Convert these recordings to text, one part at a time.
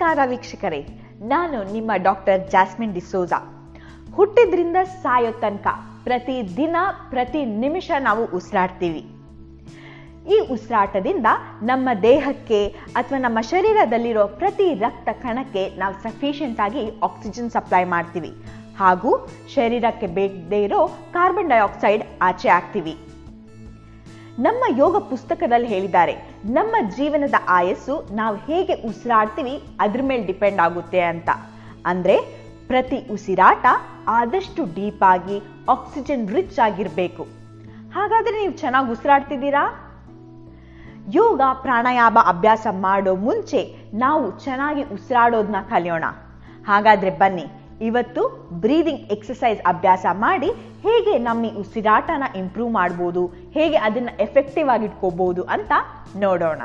ನಮಸ್ಕಾರ ವೀಕ್ಷಕರೇ ನಾನು ನಿಮ್ಮ ಡಾಕ್ಟರ್ ಜಾಸ್ಮಿನ್ ಡಿಸೋಜಾ ಹುಟ್ಟಿದ್ರಿಂದ ಸಾಯೋ ತನಕ ಪ್ರತಿ ದಿನ ಪ್ರತಿ ನಿಮಿಷ ನಾವು ಉಸಿರಾಡ್ತೀವಿ ಈ ಉಸಿರಾಟದಿಂದ ನಮ್ಮ ದೇಹಕ್ಕೆ ಅಥವಾ ನಮ್ಮ ಶರೀರದಲ್ಲಿರೋ ಪ್ರತಿ ರಕ್ತ ಕಣಕ್ಕೆ ನಾವು ಸಫಿಷಿಯಂಟ್ ಆಗಿ ಆಕ್ಸಿಜನ್ ಸಪ್ಲೈ ಮಾಡ್ತೀವಿ ಹಾಗೂ ಶರೀರಕ್ಕೆ ಬೇಕದೇ ಇರೋ ಕಾರ್ಬನ್ ಡೈಆಕ್ಸೈಡ್ ಆಚೆ ಹಾಕ್ತೀವಿ ನಮ್ಮ ಯೋಗ ಪುಸ್ತಕದಲ್ಲಿ ಹೇಳಿದ್ದಾರೆ ನಮ್ಮ ಜೀವನದ ಆಯಸ್ಸು ನಾವು ಹೇಗೆ ಉಸಿರಾಡ್ತೀವಿ ಅದ್ರ ಮೇಲೆ ಡಿಪೆಂಡ್ ಆಗುತ್ತೆ ಅಂತ ಅಂದ್ರೆ ಪ್ರತಿ ಉಸಿರಾಟ ಆದಷ್ಟು ಡೀಪ್ ಆಗಿ ಆಕ್ಸಿಜನ್ ರಿಚ್ ಆಗಿರಬೇಕು ಹಾಗಾದ್ರೆ ನೀವು ಚೆನ್ನಾಗಿ ಉಸಿರಾಡ್ತಿದ್ದೀರಾ ಯೋಗ ಪ್ರಾಣಾಯಾಮ ಅಭ್ಯಾಸ ಮಾಡೋ ಮುಂಚೆ ನಾವು ಚೆನ್ನಾಗಿ ಉಸಿರಾಡೋದನ್ನ ಕಲಿಯೋಣ ಹಾಗಾದ್ರೆ ಬನ್ನಿ ಇವತ್ತು ಬ್ರೀದಿಂಗ್ ಎಕ್ಸಸೈಸ್ ಅಭ್ಯಾಸ ಮಾಡಿ ಹೇಗೆ ನಮ್ಮ ಈ ಉಸಿರಾಟನ ಇಂಪ್ರೂವ್ ಮಾಡ್ಬೋದು ಹೇಗೆ ಅದನ್ನ ಎಫೆಕ್ಟಿವ್ ಆಗಿ ಇಟ್ಕೋಬಹುದು ಅಂತ ನೋಡೋಣ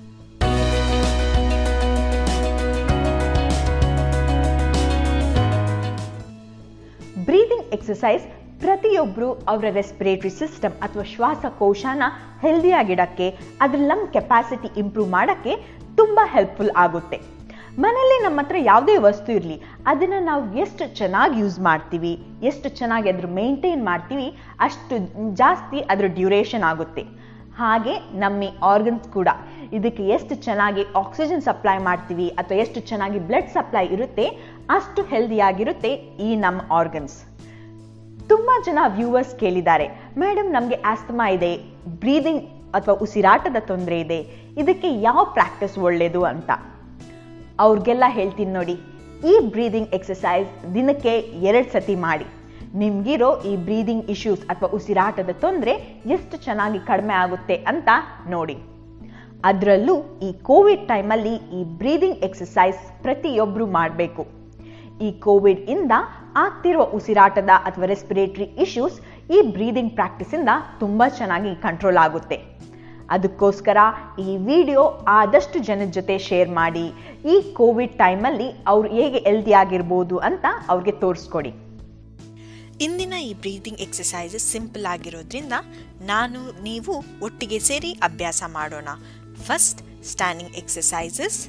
ಬ್ರೀದಿಂಗ್ ಎಕ್ಸಸೈಸ್ ಪ್ರತಿಯೊಬ್ಬರು ಅವರ ರೆಸ್ಪಿರೇಟರಿ ಸಿಸ್ಟಮ್ ಅಥವಾ ಶ್ವಾಸಕೋಶನ ಹೆಲ್ದಿಯಾಗಿಡಕ್ಕೆ ಅದ್ರ ಲಂಗ್ ಕೆಪಾಸಿಟಿ ಇಂಪ್ರೂವ್ ಮಾಡೋಕ್ಕೆ ತುಂಬ ಹೆಲ್ಪ್ಫುಲ್ ಆಗುತ್ತೆ ಮನೆಯಲ್ಲಿ ನಮ್ಮ ಹತ್ರ ಯಾವುದೇ ವಸ್ತು ಇರಲಿ ಅದನ್ನ ನಾವು ಎಷ್ಟು ಚೆನ್ನಾಗಿ ಯೂಸ್ ಮಾಡ್ತೀವಿ ಎಷ್ಟು ಚೆನ್ನಾಗಿ ಅದ್ರ ಮೇಂಟೈನ್ ಮಾಡ್ತೀವಿ ಅಷ್ಟು ಜಾಸ್ತಿ ಅದ್ರ ಡ್ಯೂರೇಷನ್ ಆಗುತ್ತೆ ಹಾಗೆ ನಮ್ಮ ಆರ್ಗನ್ಸ್ ಕೂಡ ಇದಕ್ಕೆ ಎಷ್ಟು ಚೆನ್ನಾಗಿ ಆಕ್ಸಿಜನ್ ಸಪ್ಲೈ ಮಾಡ್ತೀವಿ ಅಥವಾ ಎಷ್ಟು ಚೆನ್ನಾಗಿ ಬ್ಲಡ್ ಸಪ್ಲೈ ಇರುತ್ತೆ ಅಷ್ಟು ಹೆಲ್ದಿಯಾಗಿರುತ್ತೆ ಈ ನಮ್ಮ ಆರ್ಗನ್ಸ್ ತುಂಬಾ ಜನ ವ್ಯೂವರ್ಸ್ ಕೇಳಿದ್ದಾರೆ ಮೇಡಮ್ ನಮಗೆ ಆಸ್ತಮಾ ಇದೆ ಬ್ರೀದಿಂಗ್ ಅಥವಾ ಉಸಿರಾಟದ ತೊಂದರೆ ಇದೆ ಇದಕ್ಕೆ ಯಾವ ಪ್ರಾಕ್ಟೀಸ್ ಒಳ್ಳೆಯದು ಅಂತ ಅವ್ರಿಗೆಲ್ಲ ಹೇಳ್ತೀನಿ ನೋಡಿ ಈ ಬ್ರೀದಿಂಗ್ ಎಕ್ಸಸೈಸ್ ದಿನಕ್ಕೆ ಎರಡು ಸತಿ ಮಾಡಿ ನಿಮ್ಗಿರೋ ಈ ಬ್ರೀದಿಂಗ್ ಇಶ್ಯೂಸ್ ಅಥವಾ ಉಸಿರಾಟದ ತೊಂದರೆ ಎಷ್ಟು ಚೆನ್ನಾಗಿ ಕಡಿಮೆ ಆಗುತ್ತೆ ಅಂತ ನೋಡಿ ಅದರಲ್ಲೂ ಈ ಕೋವಿಡ್ ಟೈಮಲ್ಲಿ ಈ ಬ್ರೀದಿಂಗ್ ಎಕ್ಸಸೈಸ್ ಪ್ರತಿಯೊಬ್ಬರು ಮಾಡಬೇಕು ಈ ಕೋವಿಡ್ ಇಂದ ಆಗ್ತಿರುವ ಉಸಿರಾಟದ ಅಥವಾ ರೆಸ್ಪಿರೇಟರಿ ಇಶ್ಯೂಸ್ ಈ ಬ್ರೀದಿಂಗ್ ಪ್ರಾಕ್ಟೀಸಿಂದ ತುಂಬ ಚೆನ್ನಾಗಿ ಕಂಟ್ರೋಲ್ ಆಗುತ್ತೆ ಅದಕ್ಕೋಸ್ಕರ ಈ ವಿಡಿಯೋ ಆದಷ್ಟು ಜನದ ಜೊತೆ ಶೇರ್ ಮಾಡಿ ಈ ಕೋವಿಡ್ ಟೈಮಲ್ಲಿ ಅವ್ರು ಹೇಗೆ ಹೆಲ್ದಿ ಆಗಿರ್ಬೋದು ಅಂತ ಅವ್ರಿಗೆ ತೋರಿಸ್ಕೊಡಿ ಇಂದಿನ ಈ ಬ್ರೀದಿಂಗ್ ಎಕ್ಸಸೈಸಸ್ ಸಿಂಪಲ್ ಆಗಿರೋದ್ರಿಂದ ನಾನು ನೀವು ಒಟ್ಟಿಗೆ ಸೇರಿ ಅಭ್ಯಾಸ ಮಾಡೋಣ first standing exercises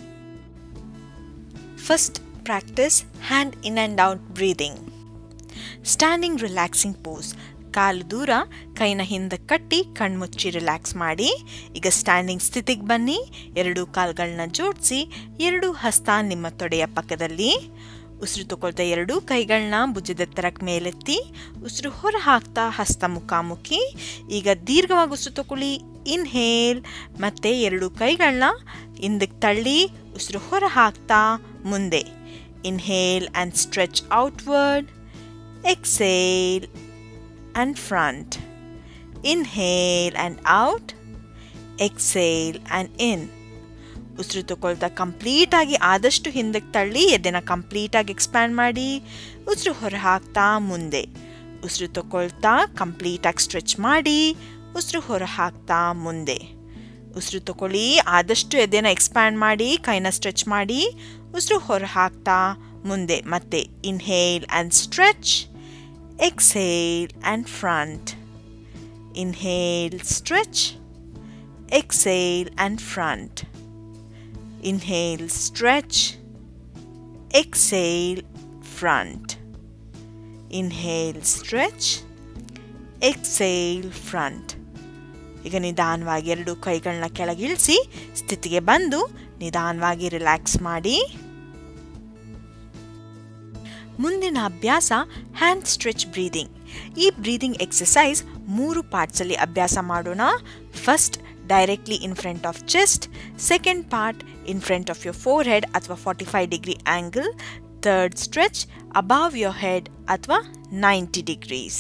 first practice hand in and out breathing standing relaxing pose ಕಾಲು ದೂರ ಕೈನ ಹಿಂದೆ ಕಟ್ಟಿ ಕಣ್ಮುಚ್ಚಿ ರಿಲ್ಯಾಕ್ಸ್ ಮಾಡಿ ಈಗ ಸ್ಟ್ಯಾಂಡಿಂಗ್ ಸ್ಥಿತಿಗೆ ಬನ್ನಿ ಎರಡು ಕಾಲುಗಳನ್ನ ಜೋಡಿಸಿ ಎರಡು ಹಸ್ತ ನಿಮ್ಮ ತೊಡೆಯ ಪಕ್ಕದಲ್ಲಿ ಉಸಿರು ತಗೊಳ್ತಾ ಎರಡು ಕೈಗಳನ್ನ ಭುಜದೆತ್ತರಕ್ಕೆ ಮೇಲೆತ್ತಿ ಉಸಿರು ಹೊರ ಹಾಕ್ತಾ ಹಸ್ತ ಮುಖಾಮುಖಿ ಈಗ ದೀರ್ಘವಾಗಿ ಉಸಿರು ತಗೊಳ್ಳಿ ಇನ್ಹೇಲ್ ಮತ್ತೆ ಎರಡು ಕೈಗಳನ್ನ ಹಿಂದಕ್ಕೆ ತಳ್ಳಿ ಉಸಿರು ಹೊರ ಹಾಕ್ತಾ ಮುಂದೆ inhale and stretch outward exhale and front. Inhale and out. Exhale and in. ಉಸಿರು ತಗೊಳ್ತಾ ಕಂಪ್ಲೀಟ್ ಆಗಿ ಆದಷ್ಟು ಹಿಂದಕ್ಕೆ ತಳ್ಳಿ ಎದೆನ ಕಂಪ್ಲೀಟ್ ಆಗಿ ಎಕ್ಸ್ಪ್ಯಾಂಡ್ ಮಾಡಿ ಉಸಿರು ಹೊರ ಹಾಕ್ತಾ ಮುಂದೆ ಉಸಿರು ತಗೊಳ್ತಾ ಕಂಪ್ಲೀಟ್ ಆಗಿ ಸ್ಟ್ರೆಚ್ ಮಾಡಿ ಉಸಿರು ಹೊರ ಹಾಕ್ತಾ ಮುಂದೆ ಉಸಿರು ತಗೊಳ್ಳಿ ಆದಷ್ಟು ಎದೆನ ಎಕ್ಸ್ಪ್ಯಾಂಡ್ ಮಾಡಿ ಕೈನ ಸ್ಟ್ರೆಚ್ ಮಾಡಿ ಉಸಿರು ಹೊರ ಹಾಕ್ತಾ ಮುಂದೆ ಮತ್ತೆ inhale and stretch exhale and front. Inhale, stretch. Exhale and front. Inhale, stretch. Exhale, front. Inhale, stretch. Exhale, front. ಈಗ ನಿಧಾನವಾಗಿ ಎರಡು ಕೈಗಳನ್ನ ಕೆಳಗಿಳಿಸಿ ಸ್ಥಿತಿಗೆ ಬಂದು ನಿಧಾನವಾಗಿ ರಿಲ್ಯಾಕ್ಸ್ ಮಾಡಿ ಮುಂದಿನ ಅಭ್ಯಾಸ ಹ್ಯಾಂಡ್ ಸ್ಟ್ರೆಚ್ ಬ್ರೀದಿಂಗ್ ಈ ಬ್ರೀದಿಂಗ್ ಎಕ್ಸಸೈಸ್ ಮೂರು ಪಾರ್ಟ್ಸಲ್ಲಿ ಅಭ್ಯಾಸ ಮಾಡೋಣ first directly in front of chest second part in front of your forehead ಅಥವಾ forty five degree angle third stretch above your head ಅಥವಾ ನೈಂಟಿ ಡಿಗ್ರೀಸ್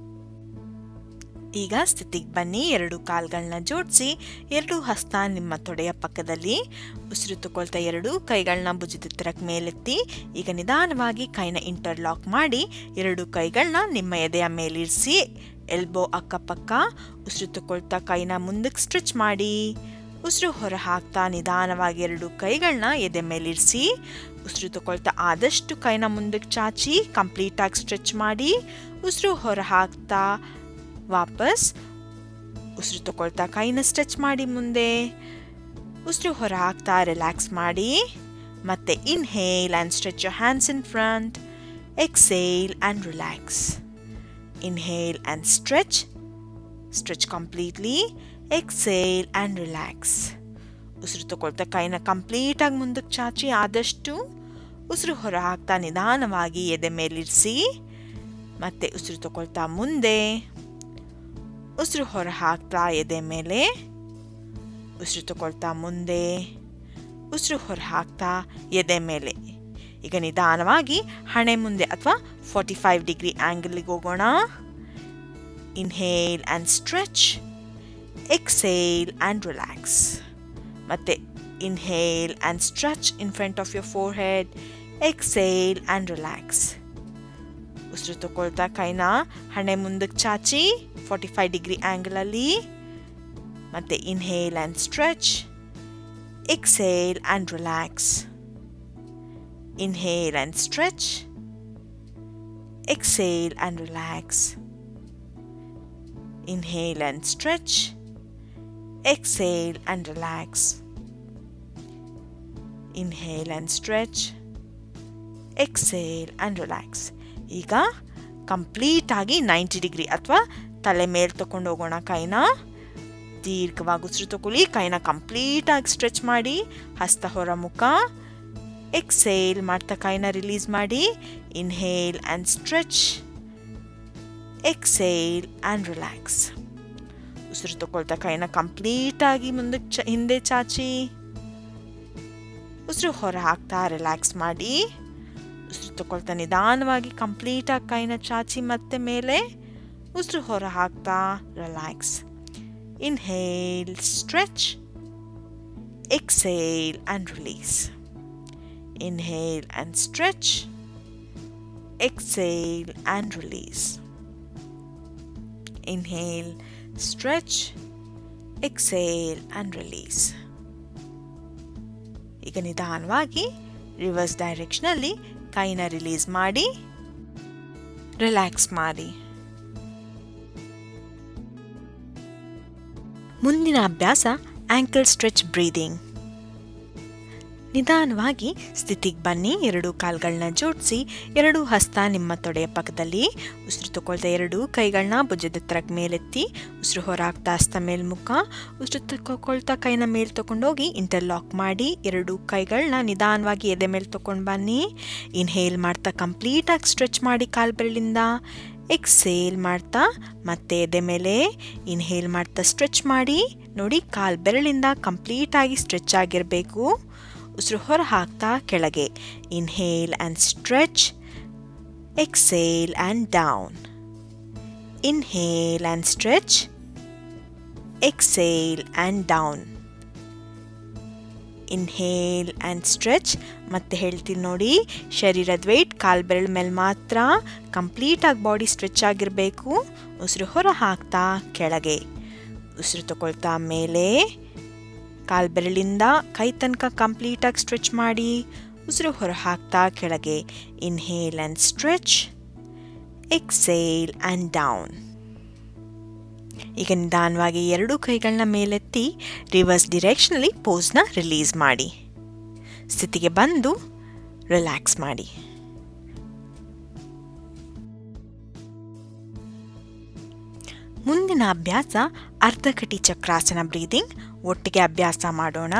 ಈಗ ಸ್ಥಿತಿಗೆ ಬನ್ನಿ ಎರಡು ಕಾಲ್ಗಳನ್ನ ಜೋಡಿಸಿ ಎರಡು ಹಸ್ತ ನಿಮ್ಮ ತೊಡೆಯ ಪಕ್ಕದಲ್ಲಿ ಉಸಿರು ತಗೊಳ್ತಾ ಎರಡು ಕೈಗಳನ್ನ ಭುಜದೆತ್ತರಕ್ಕೆ ಮೇಲೆತ್ತಿ ಈಗ ನಿಧಾನವಾಗಿ ಕೈನ ಇಂಟರ್ಲಾಕ್ ಮಾಡಿ ಎರಡು ಕೈಗಳನ್ನ ನಿಮ್ಮ ಎದೆಯ ಮೇಲಿರಿಸಿ ಎಲ್ಬೋ ಅಕ್ಕಪಕ್ಕ ಉಸಿರು ತಗೊಳ್ತಾ ಕೈನ ಮುಂದಕ್ಕೆ ಸ್ಟ್ರೆಚ್ ಮಾಡಿ ಉಸಿರು ಹೊರ ಹಾಕ್ತಾ ನಿಧಾನವಾಗಿ ಎರಡು ಕೈಗಳನ್ನ ಎದೆ ಮೇಲಿರಿಸಿ ಉಸಿರು ತಗೊಳ್ತಾ ಆದಷ್ಟು ಕೈನ ಮುಂದಕ್ಕೆ ಚಾಚಿ ಕಂಪ್ಲೀಟಾಗಿ ಸ್ಟ್ರೆಚ್ ಮಾಡಿ ಉಸಿರು ಹೊರ ಹಾಕ್ತಾ ವಾಪಸ್ ಉಸಿರು ತಗೊಳ್ತಾ ಕೈನ ಸ್ಟ್ರೆಚ್ ಮಾಡಿ ಮುಂದೆ ಉಸಿರು ಹೊರ ಹಾಕ್ತಾ ರಿಲ್ಯಾಕ್ಸ್ ಮಾಡಿ ಮತ್ತೆ inhale and stretch your hands in front exhale and relax inhale and stretch stretch completely exhale and relax ಉಸಿರು ತಗೊಳ್ತಾ ಕೈನ ಕಂಪ್ಲೀಟಾಗಿ ಮುಂದಕ್ಕೆ ಚಾಚಿ ಆದಷ್ಟು ಉಸಿರು ಹೊರ ಹಾಕ್ತಾ ನಿಧಾನವಾಗಿ ಎದೆ ಮೇಲಿರಿಸಿ ಮತ್ತೆ ಉಸಿರು ತಗೊಳ್ತಾ ಮುಂದೆ ಉಸಿರು ಹೊರ ಹಾಕ್ತಾ ಎದೆ ಮೇಲೆ ಉಸಿರು ತಗೊಳ್ತಾ ಮುಂದೆ ಉಸಿರು ಹೊರ ಹಾಕ್ತಾ ಎದೆ ಮೇಲೆ ಈಗ ನಿಧಾನವಾಗಿ ಹಣೆ ಮುಂದೆ ಅಥವಾ ಫಾರ್ಟಿ ಫೈವ್ ಡಿಗ್ರಿ ಆ್ಯಂಗಲ್ಗೆ ಹೋಗೋಣ inhale and stretch exhale and relax ಮತ್ತೆ inhale and stretch in front of your forehead exhale and relax ಉಸಿರು ತಗೊಳ್ತಾ ಕೈನ ಹಣೆ ಮುಂದಕ್ಕೆ ಚಾಚಿ ಫಾರ್ಟಿ ಫೈವ್ ಡಿಗ್ರಿ ಆ್ಯಂಗಲಲ್ಲಿ ಮತ್ತೆ inhale and stretch exhale and relax inhale and stretch exhale and relax inhale and stretch exhale and relax inhale and stretch exhale and relax ಈಗ ಕಂಪ್ಲೀಟಾಗಿ ನೈಂಟಿ ಡಿಗ್ರಿ ಅಥವಾ ತಲೆ ಮೇಲೆ ತಗೊಂಡು ಹೋಗೋಣ ಕೈನ ದೀರ್ಘವಾಗಿ ಉಸಿರು ತಗೊಳ್ಳಿ ಕೈನ ಕಂಪ್ಲೀಟಾಗಿ ಸ್ಟ್ರೆಚ್ ಮಾಡಿ ಹಸ್ತ ಹೊರ ಮುಖ ಎಕ್ಸೇಲ್ ಮಾಡ್ತಾ ಕೈನ ರಿಲೀಸ್ ಮಾಡಿ inhale and stretch exhale and relax ಉಸಿರು ತಗೊಳ್ತಾ ಕೈನ ಕಂಪ್ಲೀಟಾಗಿ ಮುಂದಕ್ಕೆ ಚ ಹಿಂದೆ ಚಾಚಿ ಉಸಿರು ಹೊರ ಹಾಕ್ತಾ ರಿಲ್ಯಾಕ್ಸ್ ಮಾಡಿ ಉಸಿರು ತಗೊಳ್ತಾ ನಿಧಾನವಾಗಿ ಕಂಪ್ಲೀಟಾಗಿ ಕೈನ ಚಾಚಿ ಮತ್ತೆ ಮೇಲೆ ಉಸಿರು ಹೊರ ಹಾಕ್ತಾ relax inhale stretch exhale and release inhale and stretch exhale and release inhale stretch exhale and release ಈಗ ನಿಧಾನವಾಗಿ ರಿವರ್ಸ್ ಡೈರೆಕ್ಷನಲ್ಲಿ ಕೈನ ರಿಲೀಸ್ ಮಾಡಿ ರಿಲ್ಯಾಕ್ಸ್ ಮಾಡಿ ಮುಂದಿನ ಅಭ್ಯಾಸ ಆಂಕಲ್ ಸ್ಟ್ರೆಚ್ ಬ್ರೀದಿಂಗ್ ನಿಧಾನವಾಗಿ ಸ್ಥಿತಿಗೆ ಬನ್ನಿ ಎರಡು ಕಾಲ್ಗಳನ್ನ ಜೋಡಿಸಿ ಎರಡು ಹಸ್ತ ನಿಮ್ಮ ತೊಡೆಯ ಪಕ್ಕದಲ್ಲಿ ಉಸಿರು ತಗೊಳ್ತಾ ಎರಡು ಕೈಗಳನ್ನ ಭುಜದ ಎತ್ತರಕ್ಕೆ ಮೇಲೆತ್ತಿ ಉಸಿರು ಹೊರಾಗ್ತಾ ಹಸ್ತ ಮೇಲ್ಮುಖ ಉಸಿರು ತಗೊಳ್ತಾ ಕೈನ ಮೇಲೆ ತೊಗೊಂಡೋಗಿ ಇಂಟರ್ಲಾಕ್ ಮಾಡಿ ಎರಡು ಕೈಗಳನ್ನ ನಿಧಾನವಾಗಿ ಎದೆ ಮೇಲೆ ತೊಗೊಂಡು ಬನ್ನಿ ಇನ್ಹೇಲ್ ಮಾಡ್ತಾ ಕಂಪ್ಲೀಟಾಗಿ ಸ್ಟ್ರೆಚ್ ಮಾಡಿ ಕಾಲು ಬೆರಳಿಂದ ಎಕ್ಸೇಲ್ ಮಾಡ್ತಾ ಮತ್ತೆ ಎದೆ ಮೇಲೆ ಇನ್ಹೇಲ್ ಮಾಡ್ತಾ ಸ್ಟ್ರೆಚ್ ಮಾಡಿ ನೋಡಿ ಕಾಲು ಬೆರಳಿಂದ ಕಂಪ್ಲೀಟಾಗಿ ಸ್ಟ್ರೆಚ್ ಆಗಿರಬೇಕು ಉಸಿರು ಹೊರ ಹಾಕ್ತಾ ಕೆಳಗೆ inhale and stretch exhale and down inhale and stretch exhale and down inhale and stretch ಮತ್ತೆ ಹೇಳ್ತೀನಿ ನೋಡಿ ಶರೀರದ ವೆಯ್ಟ್ ಕಾಲು ಬೆರಳ ಮೇಲೆ ಮಾತ್ರ ಕಂಪ್ಲೀಟಾಗಿ ಬಾಡಿ ಸ್ಟ್ರೆಚ್ ಆಗಿರಬೇಕು ಉಸಿರು ಹೊರ ಹಾಕ್ತಾ ಕೆಳಗೆ ಉಸಿರು ತಗೊಳ್ತಾ ಮೇಲೆ ಕಾಲು ಬೆರಳಿಂದ ಕೈ ತನಕ ಕಂಪ್ಲೀಟಾಗಿ ಸ್ಟ್ರೆಚ್ ಮಾಡಿ ಉಸಿರು ಹೊರ ಹಾಕ್ತಾ ಕೆಳಗೆ inhale and stretch exhale and down ಈಗ ನಿಧಾನವಾಗಿ ಎರಡೂ ಕೈಗಳನ್ನ ಮೇಲೆತ್ತಿ ರಿವರ್ಸ್ ಡಿರೆಕ್ಷನಲ್ಲಿ ಪೋಸ್ನ ರಿಲೀಸ್ ಮಾಡಿ ಸ್ಥಿತಿಗೆ ಬಂದು ರಿಲ್ಯಾಕ್ಸ್ ಮಾಡಿ ಮುಂದಿನ ಅಭ್ಯಾಸ ಅರ್ಧಕಟಿ ಚಕ್ರಾಸನ ಬ್ರೀದಿಂಗ್ ಒಟ್ಟಿಗೆ ಅಭ್ಯಾಸ ಮಾಡೋಣ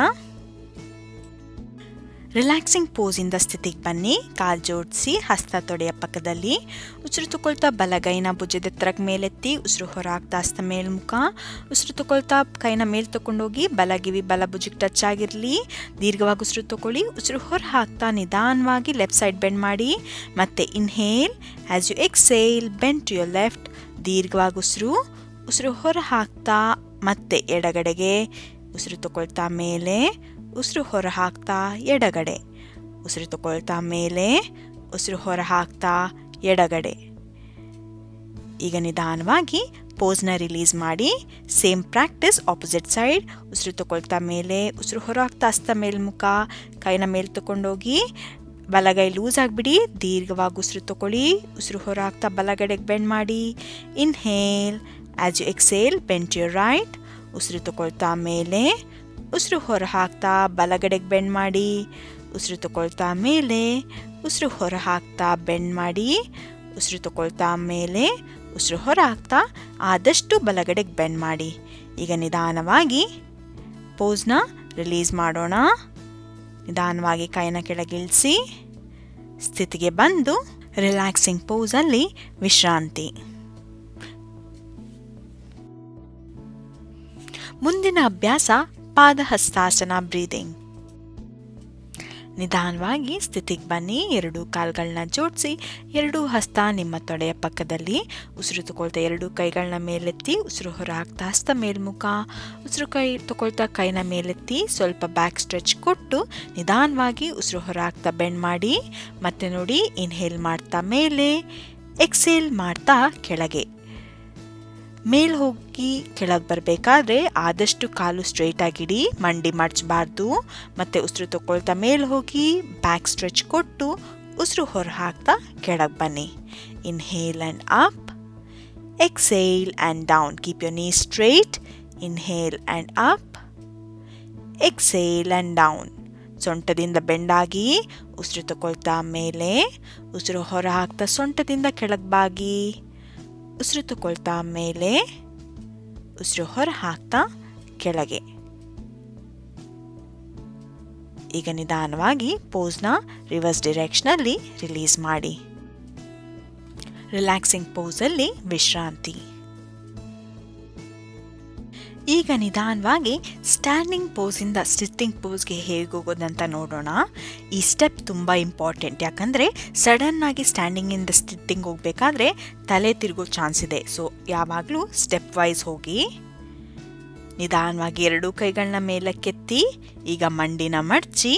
ರಿಲ್ಯಾಕ್ಸಿಂಗ್ ಪೋಸಿಂದ ಸ್ಥಿತಿಗೆ ಬನ್ನಿ ಕಾಲು ಜೋಡಿಸಿ ಹಸ್ತ ತೊಡೆಯ ಪಕ್ಕದಲ್ಲಿ ಉಸಿರು ತಗೊಳ್ತಾ ಬಲಗೈನ ಭುಜದ ಎತ್ತರಕ್ಕೆ ಮೇಲೆತ್ತಿ ಉಸಿರು ಹೊರಾಗ್ತಾ ಹಸ್ತ ಮೇಲ್ಮುಖ ಉಸಿರು ತಗೊಳ್ತಾ ಕೈನ ಮೇಲೆ ತಗೊಂಡೋಗಿ ಬಲಗಿವಿ ಬಲ ಭುಜಕ್ಕೆ ಟಚ್ ಆಗಿರಲಿ ದೀರ್ಘವಾಗಿ ಉಸಿರು ತಗೊಳ್ಳಿ ಉಸಿರು ಹೊರ ಹಾಕ್ತಾ ನಿಧಾನವಾಗಿ ಲೆಫ್ಟ್ ಸೈಡ್ ಬೆಂಡ್ ಮಾಡಿ ಮತ್ತೆ inhale as you exhale bend to your left ದೀರ್ಘವಾಗಿ ಉಸಿರು ಉಸಿರು ಹೊರ ಹಾಕ್ತಾ ಮತ್ತೆ ಎಡಗಡೆಗೆ ಉಸಿರು ತಗೊಳ್ತಾ ಮೇಲೆ ಉಸಿರು ಹೊರ ಹಾಕ್ತಾ ಎಡಗಡೆ ಉಸಿರು ತಗೊಳ್ತಾ ಮೇಲೆ ಉಸಿರು ಹೊರ ಹಾಕ್ತಾ ಎಡಗಡೆ ಈಗ ನಿಧಾನವಾಗಿ ಪೋಸ್ನ ರಿಲೀಸ್ ಮಾಡಿ ಸೇಮ್ ಪ್ರಾಕ್ಟೀಸ್ ಆಪೋಸಿಟ್ ಸೈಡ್ ಉಸಿರು ತಗೊಳ್ತಾ ಮೇಲೆ ಉಸಿರು ಹೊರ ಹಾಕ್ತಾ ಹಸ್ತ ಮೇಲ್ಮುಖ ಕೈನ ಮೇಲೆ ತಗೊಂಡೋಗಿ ಬಲಗೈ ಲೂಸ್ ಆಗಿಬಿಡಿ ದೀರ್ಘವಾಗಿ ಉಸಿರು ತಗೊಳ್ಳಿ ಉಸಿರು ಹೊರ ಹಾಕ್ತಾ ಬಲಗಡೆಗೆ ಬೆಂಡ್ ಮಾಡಿ inhale as you exhale bent your right ಉಸಿರು ತಗೊಳ್ತಾ ಮೇಲೆ ಉಸಿರು ಹೊರ ಹಾಕ್ತಾ ಬಲಗಡೆಗೆ ಬೆಂಡ್ ಮಾಡಿ ಉಸಿರು ತಗೊಳ್ತಾ ಮೇಲೆ ಉಸಿರು ಹೊರ ಹಾಕ್ತಾ ಬೆಂಡ್ ಮಾಡಿ ಉಸಿರು ತಗೊಳ್ತಾ ಮೇಲೆ ಉಸಿರು ಹೊರ ಹಾಕ್ತಾ ಆದಷ್ಟು ಬಲಗಡೆಗೆ ಬೆಂಡ್ ಮಾಡಿ ಈಗ ನಿಧಾನವಾಗಿ ಪೋಸ್ನ ರಿಲೀಸ್ ಮಾಡೋಣ ನಿಧಾನವಾಗಿ ಕೈನ ಕೆಳಗಿಳಿಸಿ ಸ್ಥಿತಿಗೆ ಬಂದು ರಿಲ್ಯಾಕ್ಸಿಂಗ್ ಪೋಸಲ್ಲಿ ವಿಶ್ರಾಂತಿ ಮುಂದಿನ ಅಭ್ಯಾಸ ಪಾದಹಸ್ತಾಸನ ಬ್ರೀದಿಂಗ್ ನಿಧಾನವಾಗಿ ಸ್ಥಿತಿಗೆ ಬನ್ನಿ ಎರಡು ಕಾಲುಗಳನ್ನ ಜೋಡಿಸಿ ಎರಡೂ ಹಸ್ತ ನಿಮ್ಮ ತೊಡೆಯ ಪಕ್ಕದಲ್ಲಿ ಉಸಿರು ತಗೊಳ್ತಾ ಎರಡು ಕೈಗಳನ್ನ ಮೇಲೆತ್ತಿ ಉಸಿರು ಹೊರ ಹಾಕ್ತಾ ಹಸ್ತ ಮೇಲ್ಮುಖ ಉಸಿರು ಕೈ ತಗೊಳ್ತಾ ಕೈನ ಮೇಲೆತ್ತಿ ಸ್ವಲ್ಪ ಬ್ಯಾಕ್ ಸ್ಟ್ರೆಚ್ ಕೊಟ್ಟು ನಿಧಾನವಾಗಿ ಉಸಿರು ಹೊರ ಹಾಕ್ತಾ ಬೆಂಡ್ ಮಾಡಿ ಮತ್ತೆ ನೋಡಿ ಇನ್ಹೇಲ್ ಮಾಡ್ತಾ ಮೇಲೆ ಎಕ್ಸೇಲ್ ಮಾಡ್ತಾ ಕೆಳಗೆ ಮೇಲ್ ಹೋಗಿ ಕೆಳಗೆ ಬರಬೇಕಾದ್ರೆ ಆದಷ್ಟು ಕಾಲು ಸ್ಟ್ರೈಟ್ ಆಗಿಡಿ ಮಂಡಿ ಮಡಚಬಾರ್ದು ಮತ್ತು ಉಸಿರು ತಗೊಳ್ತಾ ಮೇಲ್ ಹೋಗಿ ಬ್ಯಾಕ್ ಸ್ಟ್ರೆಚ್ ಕೊಟ್ಟು ಉಸಿರು ಹೊರ ಹಾಕ್ತಾ ಕೆಳಗೆ ಬನ್ನಿ inhale and up exhale and down keep your knee straight inhale and up exhale and down ಸೊಂಟದಿಂದ ಬೆಂಡಾಗಿ ಉಸಿರು ತಗೊಳ್ತಾ ಮೇಲೆ ಉಸಿರು ಹೊರ ಹಾಕ್ತಾ ಸೊಂಟದಿಂದ ಕೆಳಗೆ ಬಾಗಿ ಉಸಿರು ತಗೊಳ್ತಾ ಮೇಲೆ ಉಸಿರು ಹೊರ ಹಾಕ್ತಾ ಕೆಳಗೆ ಈಗ ನಿಧಾನವಾಗಿ ಪೋಸ್ನ ರಿವರ್ಸ್ ಡಿರೆಕ್ಷನಲ್ಲಿ ರಿಲೀಸ್ ಮಾಡಿ ರಿಲ್ಯಾಕ್ಸಿಂಗ್ ಪೋಸಲ್ಲಿ ವಿಶ್ರಾಂತಿ ಈಗ ನಿಧಾನವಾಗಿ ಸ್ಟ್ಯಾಂಡಿಂಗ್ ಪೋಸಿಂದ ಸಿಟ್ಟಿಂಗ್ ಪೋಸ್ಗೆ ಹೇಗೆ ಹೋಗೋದಂತ ನೋಡೋಣ ಈ ಸ್ಟೆಪ್ ತುಂಬ ಇಂಪಾರ್ಟೆಂಟ್ ಯಾಕಂದರೆ ಸಡನ್ನಾಗಿ ಸ್ಟ್ಯಾಂಡಿಂಗಿಂದ ಸಿಟ್ಟಿಂಗ್ ಹೋಗಬೇಕಾದ್ರೆ ತಲೆ ತಿರುಗೋ ಚಾನ್ಸ್ ಇದೆ ಸೊ ಯಾವಾಗಲೂ ಸ್ಟೆಪ್ ವೈಸ್ ಹೋಗಿ ನಿಧಾನವಾಗಿ ಎರಡೂ ಕೈಗಳನ್ನ ಮೇಲಕ್ಕೆತ್ತಿ ಈಗ ಮಂಡಿನ ಮಡಚಿ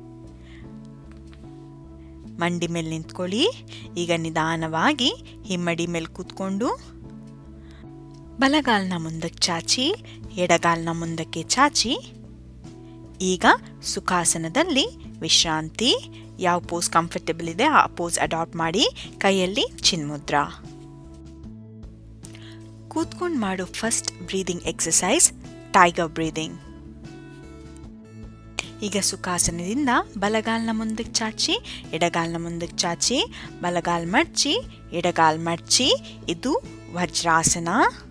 ಮಂಡಿ ಮೇಲೆ ನಿಂತ್ಕೊಳ್ಳಿ ಈಗ ನಿಧಾನವಾಗಿ ಹಿಮ್ಮಡಿ ಮೇಲೆ ಕೂತ್ಕೊಂಡು ಬಲಗಾಲ್ನ ಮುಂದಕ್ಕೆ ಚಾಚಿ ಎಡಗಾಲ್ನ ಮುಂದಕ್ಕೆ ಚಾಚಿ ಈಗ ಸುಖಾಸನದಲ್ಲಿ ವಿಶ್ರಾಂತಿ ಯಾವ ಪೋಸ್ ಕಂಫರ್ಟಬಲ್ ಇದೆ ಆ ಪೋಸ್ ಅಡಾಪ್ಟ್ ಮಾಡಿ ಕೈಯಲ್ಲಿ ಚಿನ್ಮುದ್ರ ಕೂತ್ಕೊಂಡು ಮಾಡೋ first breathing exercise tiger breathing ಈಗ ಸುಖಾಸನದಿಂದ ಬಲಗಾಲ್ನ ಮುಂದಕ್ಕೆ ಚಾಚಿ ಎಡಗಾಲ್ನ ಮುಂದಕ್ಕೆ ಚಾಚಿ ಬಲಗಾಲ್ ಮಡ್ಚಿ ಎಡಗಾಲ್ ಮಡ್ಚಿ ಇದು ವಜ್ರಾಸನ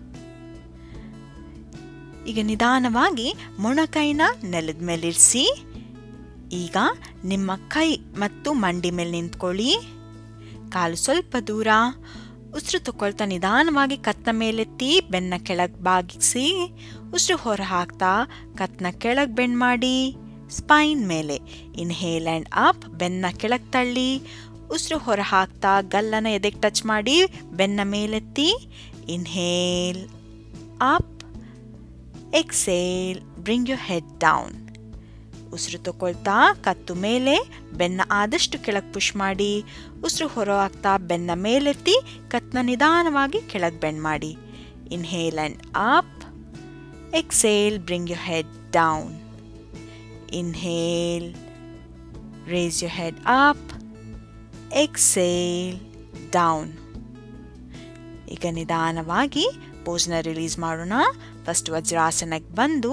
ಈಗ ನಿಧಾನವಾಗಿ ಮೊಣಕೈನ ನೆಲದ ಮೇಲಿರಿಸಿ ಈಗ ನಿಮ್ಮ ಕೈ ಮತ್ತು ಮಂಡಿ ಮೇಲೆ ನಿಂತ್ಕೊಳ್ಳಿ ಕಾಲು ಸ್ವಲ್ಪ ದೂರ ಉಸಿರು ತಗೊಳ್ತಾ ನಿಧಾನವಾಗಿ ಕತ್ನ ಮೇಲೆತ್ತಿ ಬೆನ್ನ ಕೆಳಗೆ ಬಾಗಿಸಿ ಉಸಿರು ಹೊರ ಹಾಕ್ತಾ ಕತ್ನ ಕೆಳಗೆ ಬೆಂಡ್ ಮಾಡಿ ಸ್ಪೈನ್ ಮೇಲೆ ಇನ್ಹೇಲ್ ಆ್ಯಂಡ್ ಅಪ್ ಬೆನ್ನ ಕೆಳಗೆ ತಳ್ಳಿ ಉಸಿರು ಹೊರ ಹಾಕ್ತಾ ಗಲ್ಲನ ಎದೆಗೆ ಟಚ್ ಮಾಡಿ ಬೆನ್ನ ಮೇಲೆತ್ತಿ inhale up exhale bring you head down ಉಸಿರು ತಗೊಳ್ತಾ ಕತ್ತು ಮೇಲೆ ಬೆನ್ನ ಆದಷ್ಟು ಕೆಳಗೆ ಪುಷ್ ಮಾಡಿ ಉಸಿರು ಹೊರ ಹಾಕ್ತಾ ಬೆನ್ನ ಮೇಲೆತ್ತಿ ಕತ್ನ ನಿಧಾನವಾಗಿ ಕೆಳಗೆ ಬೆಂಡ್ ಮಾಡಿ inhale and up exhale bring you head down inhale raise you head up exhale down ಈಗ ನಿಧಾನವಾಗಿ ಪೋಸ್ನ ರಿಲೀಸ್ ಮಾಡೋಣ ಫಸ್ಟ್ ವಜ್ರಾಸನಕ್ಕೆ ಬಂದು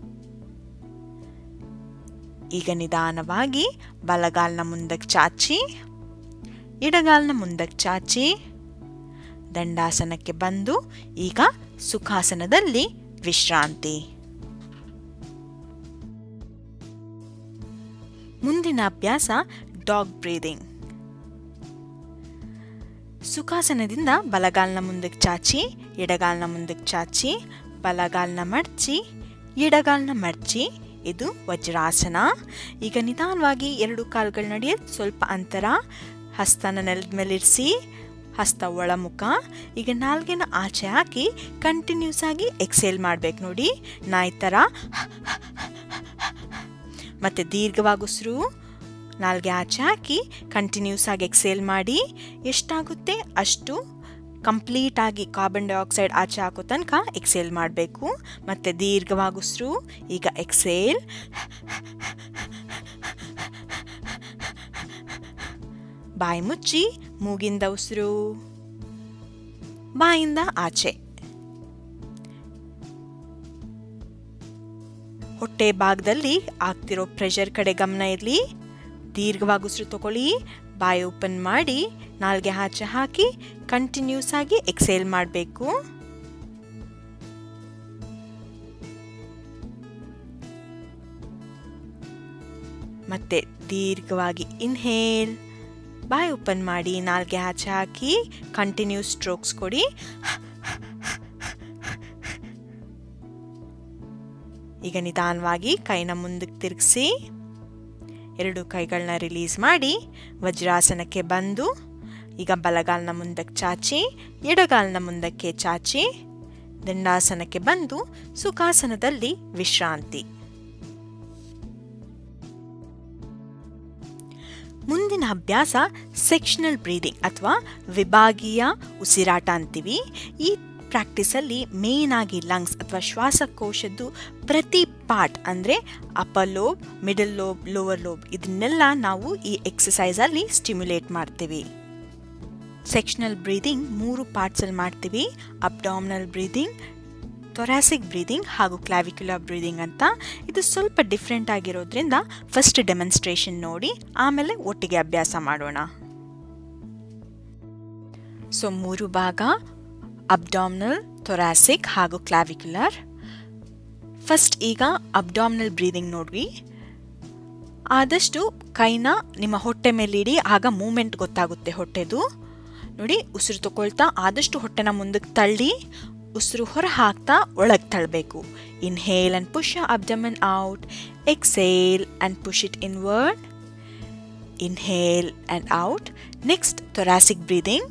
ಈಗ ನಿಧಾನವಾಗಿ ಬಲಗಾಲ್ನ ಮುಂದಕ್ಕೆ ಚಾಚಿ ಎಡಗಾಲ್ನ ಮುಂದಕ್ಕೆ ಚಾಚಿ ದಂಡಾಸನಕ್ಕೆ ಬಂದು ಈಗ ಸುಖಾಸನದಲ್ಲಿ ವಿಶ್ರಾಂತಿ ಮುಂದಿನ ಅಭ್ಯಾಸ ಡಾಗ್ ಬ್ರೀದಿಂಗ್ ಸುಖಾಸನದಿಂದ ಬಲಗಾಲ್ನ ಮುಂದಕ್ಕೆ ಚಾಚಿ ಎಡಗಾಲ್ನ ಮುಂದಕ್ಕೆ ಚಾಚಿ ಬಲಗಾಲ್ನ ಮಡಚಿ ಎಡಗಾಲ್ನ ಮಡಚಿ ಇದು ವಜ್ರಾಸನ ಈಗ ನಿಧಾನವಾಗಿ ಎರಡು ಕಾಲುಗಳ ನಡುವೆ ಸ್ವಲ್ಪ ಅಂತರ ಹಸ್ತನ ನೆಲದ ಮೇಲೆ ಇರಿಸಿ ಹಸ್ತ ಒಳಮುಖ ಈಗ ನಾಲ್ಗೆನ ಆಚೆ ಹಾಕಿ ಕಂಟಿನ್ಯೂಸ್ ಆಗಿ ಎಕ್ಸೇಲ್ ಮಾಡ್ಬೇಕು ನೋಡಿ ನಾಯಿ ಥರ ಮತ್ತು ದೀರ್ಘವಾಗಿ ಉಸಿರು ನಾಲ್ಗೆ ಆಚೆ ಹಾಕಿ ಕಂಟಿನ್ಯೂಸ್ ಆಗಿ ಎಕ್ಸೇಲ್ ಮಾಡಿ ಎಷ್ಟಾಗುತ್ತೆ ಅಷ್ಟು ಕಂಪ್ಲೀಟಾಗಿ ಕಾರ್ಬನ್ ಡೈಆಕ್ಸೈಡ್ ಆಚೆ ಹಾಕೋ ತನಕ ಎಕ್ಸೇಲ್ ಮಾಡಬೇಕು ಮತ್ತು ದೀರ್ಘವಾಗಿ ಉಸಿರು ಈಗ ಎಕ್ಸೇಲ್ ಬಾಯಿ ಮುಚ್ಚಿ ಮೂಗಿಂದ ಉಸಿರು ಬಾಯಿಂದ ಆಚೆ ಹೊಟ್ಟೆ ಭಾಗದಲ್ಲಿ ಆಗ್ತಿರೋ ಪ್ರೆಷರ್ ಕಡೆ ಗಮನ ಇರಲಿ ದೀರ್ಘವಾಗಿ ಉಸಿರು ತಗೊಳ್ಳಿ ಬಾಯಿ ಓಪನ್ ಮಾಡಿ ನಾಲ್ಗೆ ಆಚೆ ಹಾಕಿ ಕಂಟಿನ್ಯೂಸ್ ಆಗಿ ಎಕ್ಸೇಲ್ ಮಾಡಬೇಕು ಮತ್ತೆ ದೀರ್ಘವಾಗಿ ಇನ್ಹೇಲ್ ಬಾಯಿ ಓಪನ್ ಮಾಡಿ ನಾಲ್ಗೆ ಆಚೆ ಹಾಕಿ ಕಂಟಿನ್ಯೂಸ್ ಸ್ಟ್ರೋಕ್ಸ್ ಕೊಡಿ ಈಗ ನಿಧಾನವಾಗಿ ಕೈನ ಮುಂದಕ್ಕೆ ತಿರುಗಿಸಿ ಎರಡು ಕೈಗಳನ್ನ ರಿಲೀಸ್ ಮಾಡಿ ವಜ್ರಾಸನಕ್ಕೆ ಬಂದು ಈಗ ಬಲಗಾಲನ ಮುಂದಕ್ಕೆ ಚಾಚಿ ಎಡಗಾಲನ ಮುಂದಕ್ಕೆ ಚಾಚಿ ದಂಡಾಸನಕ್ಕೆ ಬಂದು ಸುಖಾಸನದಲ್ಲಿ ವಿಶ್ರಾಂತಿ ಮುಂದಿನ ಅಭ್ಯಾಸ ಸೆಕ್ಷನಲ್ ಬ್ರೀದಿಂಗ್ ಅಥವಾ ವಿಭಾಗೀಯ ಉಸಿರಾಟ ಅಂತೀವಿ ಈ ಪ್ರಾಕ್ಟೀಸಲ್ಲಿ ಮೇನ್ ಆಗಿ ಲಂಗ್ಸ್ ಅಥವಾ ಶ್ವಾಸಕೋಶದ್ದು ಪ್ರತಿ ಪಾರ್ಟ್ ಅಂದರೆ upper lobe middle lobe lower lobe ಇದನ್ನೆಲ್ಲ ನಾವು ಈ ಎಕ್ಸಸೈಸಲ್ಲಿ ಸ್ಟಿಮ್ಯುಲೇಟ್ ಮಾಡ್ತೀವಿ ಸೆಕ್ಷನಲ್ ಬ್ರೀದಿಂಗ್ ಮೂರು ಪಾರ್ಟ್ಸಲ್ಲಿ ಮಾಡ್ತೀವಿ ಅಬ್ಡಾಮಿನಲ್ ಬ್ರೀದಿಂಗ್ ಥೊರಾಸಿಕ್ ಬ್ರೀದಿಂಗ್ ಹಾಗೂ ಕ್ಲಾವಿಕ್ಯುಲರ್ ಬ್ರೀದಿಂಗ್ ಅಂತ ಇದು ಸ್ವಲ್ಪ ಡಿಫ್ರೆಂಟ್ ಆಗಿರೋದ್ರಿಂದ ಫಸ್ಟ್ ಡೆಮಾನ್ಸ್ಟ್ರೇಷನ್ ನೋಡಿ ಆಮೇಲೆ ಒಟ್ಟಿಗೆ ಅಭ್ಯಾಸ ಮಾಡೋಣ ಸೊ ಮೂರು ಭಾಗ ಅಬ್ಡಾಮಿನಲ್ ಥೊರಾಸಿಕ್ ಹಾಗೂ ಕ್ಲಾವಿಕ್ಯುಲರ್ ಫಸ್ಟ್ ಈಗ ಅಬ್ಡಾಮಿನಲ್ ಬ್ರೀದಿಂಗ್ ನೋಡ್ವಿ ಆದಷ್ಟು ಕೈನ ನಿಮ್ಮ ಹೊಟ್ಟೆ ಮೇಲೆ ಇಡಿ ಆಗ ಮೂಮೆಂಟ್ ಗೊತ್ತಾಗುತ್ತೆ ಹೊಟ್ಟೆದು ನೋಡಿ ಉಸಿರು ತಗೊಳ್ತಾ ಆದಷ್ಟು ಹೊಟ್ಟೆನ ಮುಂದಕ್ಕೆ ತಳ್ಳಿ ಉಸಿರು ಹೊರ ಹಾಕ್ತಾ ಒಳಗೆ ತಳ್ಳಬೇಕು inhale and push abdomen out exhale and push it inward inhale and out next thoracic breathing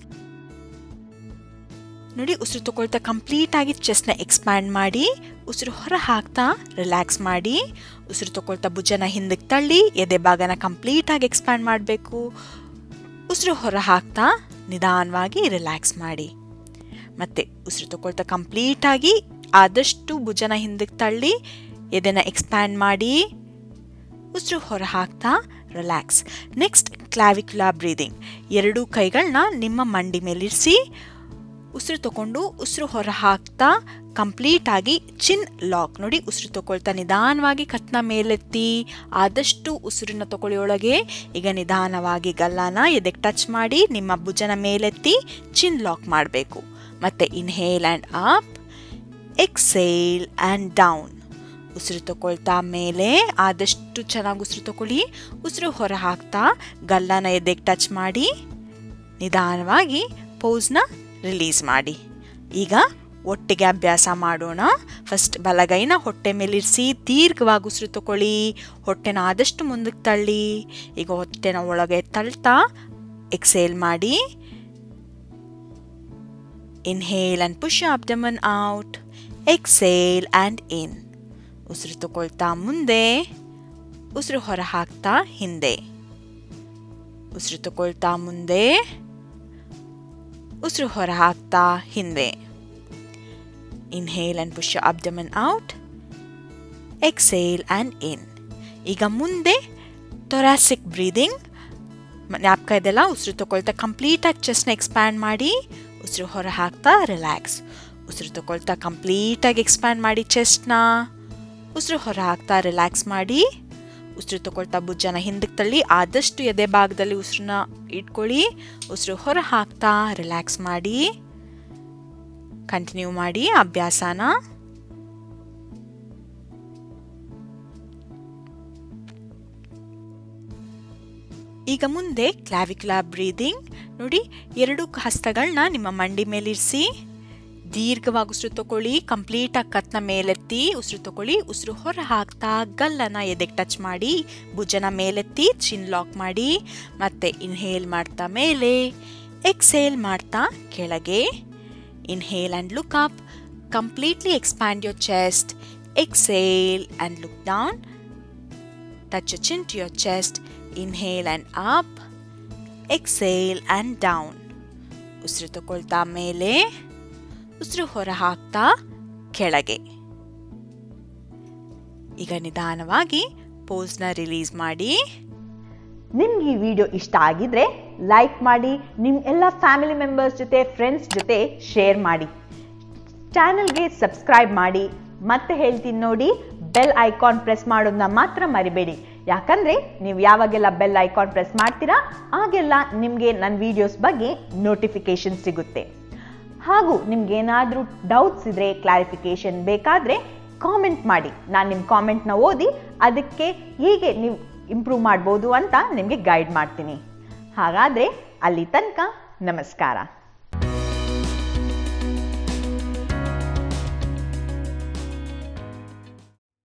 ನೋಡಿ ಉಸಿರು ತಗೊಳ್ತಾ ಕಂಪ್ಲೀಟ್ ಆಗಿ ಚೆಸ್ಟ್ನ ಎಕ್ಸ್ಪ್ಯಾಂಡ್ ಮಾಡಿ ಉಸಿರು ಹೊರ ಹಾಕ್ತಾ ರಿಲ್ಯಾಕ್ಸ್ ಮಾಡಿ ಉಸಿರು ತಗೊಳ್ತಾ ಭುಜನ ಹಿಂದಕ್ಕೆ ತಳ್ಳಿ ಎದೆ ಭಾಗನ ಕಂಪ್ಲೀಟ್ ಆಗಿ ಎಕ್ಸ್ಪ್ಯಾಂಡ್ ಮಾಡಬೇಕು ಉಸಿರು ಹೊರ ಹಾಕ್ತಾ ನಿಧಾನವಾಗಿ ರಿಲ್ಯಾಕ್ಸ್ ಮಾಡಿ ಮತ್ತೆ ಉಸಿರು ತಗೊಳ್ತಾ ಕಂಪ್ಲೀಟ್ ಆಗಿ ಆದಷ್ಟು ಭುಜನ ಹಿಂದಕ್ಕೆ ತಳ್ಳಿ ಎದೆನ ಎಕ್ಸ್ಪ್ಯಾಂಡ್ ಮಾಡಿ ಉಸಿರು ಹೊರ ಹಾಕ್ತಾ ರಿಲ್ಯಾಕ್ಸ್ ನೆಕ್ಸ್ಟ್ ಕ್ಲಾವಿಕ್ಯುಲಾ ಬ್ರೀದಿಂಗ್ ಎರಡೂ ಕೈಗಳನ್ನ ನಿಮ್ಮ ಮಂಡಿ ಮೇಲಿರಿಸಿ ಉಸಿರು ತಗೊಂಡು ಉಸಿರು ಹೊರ ಹಾಕ್ತಾ ಕಂಪ್ಲೀಟ್ ಆಗಿ ಚಿನ್ ಲಾಕ್ ನೋಡಿ ಉಸಿರು ತಗೊಳ್ತಾ ನಿಧಾನವಾಗಿ ಕತ್ನ ಮೇಲೆತ್ತಿ ಆದಷ್ಟು ಉಸಿರನ್ನ ತಗೊಳ್ಳಿ ಒಳಗೆ ಈಗ ನಿಧಾನವಾಗಿ ಗಲ್ಲನ ಎದೆಗೆ ಟಚ್ ಮಾಡಿ ನಿಮ್ಮ ಭುಜನ ಮೇಲೆತ್ತಿ ಚಿನ್ ಲಾಕ್ ಮಾಡಬೇಕು ಮತ್ತೆ inhale and up exhale and down ಉಸಿರು ತಗೊಳ್ತಾ ಮೇಲೆ ಆದಷ್ಟು ಚೆನ್ನಾಗಿ ಉಸಿರು ತಗೊಳ್ಳಿ ಉಸಿರು ಹೊರ ಹಾಕ್ತಾ ಗಲ್ಲನ ಎದೆಗೆ ಟಚ್ ಮಾಡಿ ನಿಧಾನವಾಗಿ ಪೋಸ್ನ ರಿಲೀಸ್ ಮಾಡಿ ಈಗ ಒಟ್ಟಿಗೆ ಅಭ್ಯಾಸ ಮಾಡೋಣ ಫಸ್ಟ್ ಬಲಗೈನ ಹೊಟ್ಟೆ ಮೇಲಿರಿಸಿ ದೀರ್ಘವಾಗಿ ಉಸಿರು ತಗೊಳ್ಳಿ ಹೊಟ್ಟೆನ ಆದಷ್ಟು ಮುಂದಕ್ಕೆ ತಳ್ಳಿ ಈಗ ಹೊಟ್ಟೆನ ಒಳಗೆ ತಳ್ತಾ ಎಕ್ಸೇಲ್ ಮಾಡಿ inhale and push abdomen out exhale and in ಉಸಿರು ತಗೊಳ್ತಾ ಮುಂದೆ ಉಸಿರು ಹೊರ ಹಾಕ್ತಾ ಹಿಂದೆ ಉಸಿರು ತಗೊಳ್ತಾ ಮುಂದೆ ಉಸಿರು ಹೊರ ಹಾಕ್ತಾ ಹಿಂದೆ inhale and push abdomen out exhale and in ಈಗ ಮುಂದೆ ಥೊರಾಸಿಕ್ ಬ್ರೀದಿಂಗ್ ಜ್ಞಾಪಕ ಇದೆಲ್ಲ ಉಸಿರು ತಗೊಳ್ತಾ ಕಂಪ್ಲೀಟಾಗಿ ಚೆಸ್ಟ್ನ ಎಕ್ಸ್ಪ್ಯಾಂಡ್ ಮಾಡಿ ಉಸಿರು ಹೊರ ಹಾಕ್ತಾ ರಿಲ್ಯಾಕ್ಸ್ ಉಸಿರು ತಗೊಳ್ತಾ ಕಂಪ್ಲೀಟಾಗಿ ಎಕ್ಸ್ಪ್ಯಾಂಡ್ ಮಾಡಿ ಚೆಸ್ಟ್ನ ಉಸಿರು ಹೊರ ಹಾಕ್ತಾ ರಿಲ್ಯಾಕ್ಸ್ ಮಾಡಿ ಉಸಿರು ತಗೊಳ್ತಾ ಭುಜನ ಹಿಂದಕ್ಕೆ ತಳ್ಳಿ ಆದಷ್ಟು ಎದೆ ಭಾಗದಲ್ಲಿ ಉಸಿರನ್ನ ಇಟ್ಕೊಳ್ಳಿ ಉಸಿರು ಹೊರ ಹಾಕ್ತಾ ರಿಲ್ಯಾಕ್ಸ್ ಮಾಡಿ ಕಂಟಿನ್ಯೂ ಮಾಡಿ ಅಭ್ಯಾಸನ ಈಗ ಮುಂದೆ ಕ್ಲಾವಿಕ್ಯುಲಾ ಬ್ರೀದಿಂಗ್ ನೋಡಿ ಎರಡು ಹಸ್ತಗಳನ್ನ ನಿಮ್ಮ ಮಂಡಿ ಮೇಲಿರಿಸಿ ದೀರ್ಘವಾಗಿ ಉಸಿರು ತಗೊಳ್ಳಿ ಕಂಪ್ಲೀಟಾಗಿ ಕತ್ನ ಮೇಲೆತ್ತಿ ಉಸಿರು ತಗೊಳ್ಳಿ ಉಸಿರು ಹೊರ ಹಾಕ್ತಾ ಗಲ್ಲನ ಎದೆಗೆ ಟಚ್ ಮಾಡಿ ಭುಜನ ಮೇಲೆತ್ತಿ ಚಿನ್ ಲಾಕ್ ಮಾಡಿ ಮತ್ತೆ ಇನ್ಹೇಲ್ ಮಾಡ್ತಾ ಮೇಲೆ ಎಕ್ಸೇಲ್ ಮಾಡ್ತಾ ಕೆಳಗೆ inhale and look up completely expand your chest exhale and look down touch chin to your chest inhale and up exhale and down ಉಸಿರು ತಗೊಳ್ತಾ ಮೇಲೆ ಉಸಿರು ಹೊರ ಹಾಕ್ತಾ ಕೆಳಗೆ ಈಗ ನಿಧಾನವಾಗಿ ಪೋಸ್ನ ರಿಲೀಸ್ ಮಾಡಿ ನಿಮ್ಗೆ ಈ ವಿಡಿಯೋ ಇಷ್ಟ ಆಗಿದ್ರೆ ಲೈಕ್ ಮಾಡಿ ನಿಮ್ಮ ಎಲ್ಲ ಫ್ಯಾಮಿಲಿ ಮೆಂಬರ್ಸ್ ಜೊತೆ ಫ್ರೆಂಡ್ಸ್ ಜೊತೆ ಶೇರ್ ಮಾಡಿ ಚಾನಲ್ಗೆ ಸಬ್ಸ್ಕ್ರೈಬ್ ಮಾಡಿ ಮತ್ತೆ ಹೇಳ್ತೀನಿ ನೋಡಿ ಬೆಲ್ ಐಕಾನ್ ಪ್ರೆಸ್ ಮಾಡೋದನ್ನ ಮಾತ್ರ ಮರಿಬೇಡಿ ಯಾಕಂದ್ರೆ ನೀವು ಯಾವಾಗೆಲ್ಲ ಬೆಲ್ ಐಕಾನ್ ಪ್ರೆಸ್ ಮಾಡ್ತೀರಾ ಆಗೆಲ್ಲ ನಿಮಗೆ ನನ್ನ ವಿಡಿಯೋಸ್ ಬಗ್ಗೆ ನೋಟಿಫಿಕೇಶನ್ ಸಿಗುತ್ತೆ ಹಾಗೂ ನಿಮ್ಗೆ ಏನಾದರೂ ಡೌಟ್ಸ್ ಇದ್ರೆ ಕ್ಲಾರಿಫಿಕೇಶನ್ ಬೇಕಾದ್ರೆ ಕಾಮೆಂಟ್ ಮಾಡಿ ನಾನು ನಿಮ್ಮ ಕಾಮೆಂಟ್ನ ಓದಿ ಅದಕ್ಕೆ ಹೀಗೆ ನೀವು ಇಂಪ್ರೂವ್ ಮಾಡ್ಬೋದು ಅಂತ ನಿಮಗೆ ಗೈಡ್ ಮಾಡ್ತೀನಿ ಹಾಗಾದರೆ ಅಲ್ಲಿ ತನಕ ನಮಸ್ಕಾರ